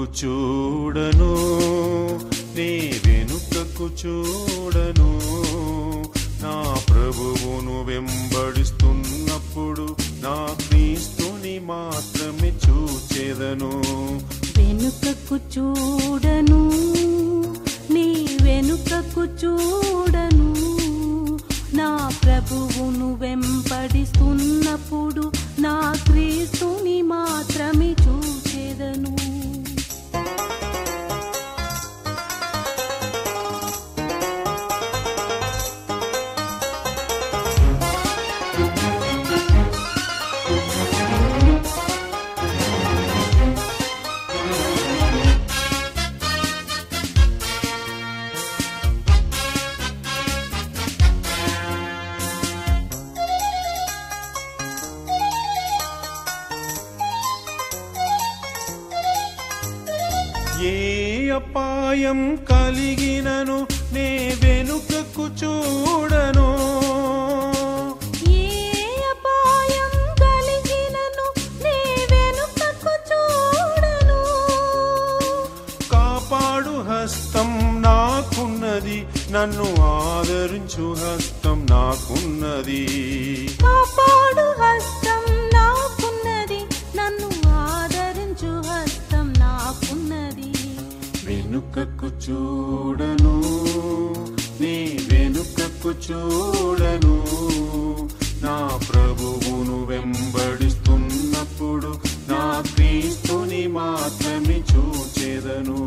చూడను నీ వెనుకకు చూడను నా ప్రభువును వెంబడిస్తున్నప్పుడు నా క్రీస్తుని మాత్రమే చూచెదను వెనుకకు చూడను నీ వెనుకకు చూడను నా ప్రభువును వెంపడిస్తున్నప్పుడు నా క్రీస్తుని మాత్రమే చూచెదను ఏ అపాయం కలిగినను నే వెనుకకు చూడను ఏ అపాయం కలిగినను నీ వెనుకకు చూడను కాపాడు హస్తం నాకున్నది నన్ను ఆదరించు హస్తం నాకున్నది కాపాడు హస్తం నాకున్నది నన్ను ఆదరించు హస్తం నాకున్నది వెనుకకు చూడను నీ వెనుకకు చూడను నా ప్రభువును వెంబడిస్తున్నప్పుడు నా క్రీస్తుని మాత్రమే చూచెదను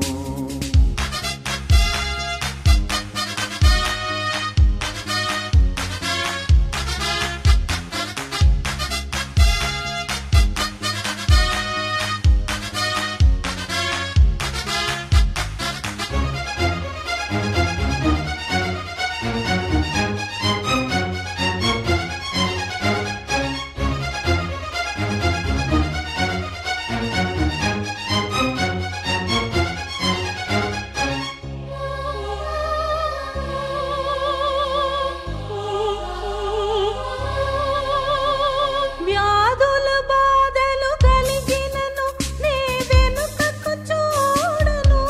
వ్యాధుల బాధలు కలిగినను నీ వెనుకకు చూడను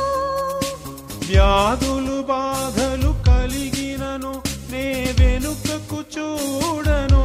వ్యాధులు బాధలు కలిగినను నే వెనుకకు చూడను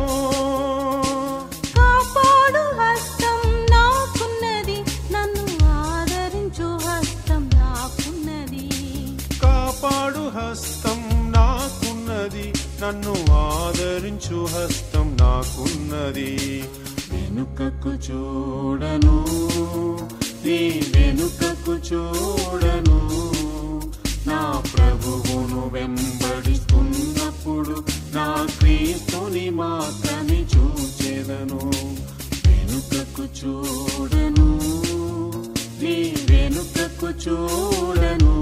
కాపాడు హస్తం నాకున్నది నన్ను ఆదరించు హస్తం నాకున్నది కాపాడు హస్తం నాకున్నది నన్ను ఆదరించు హస్తం నాకున్నది వెనుకకు చూడను నీ వెనుకకు చూడను నా ప్రభువును వెంబడిస్తున్నప్పుడు నా క్రీస్తుని మాత్రమే చూచెదను వెనుకకు చూడను నీ వెనుకకు చూడను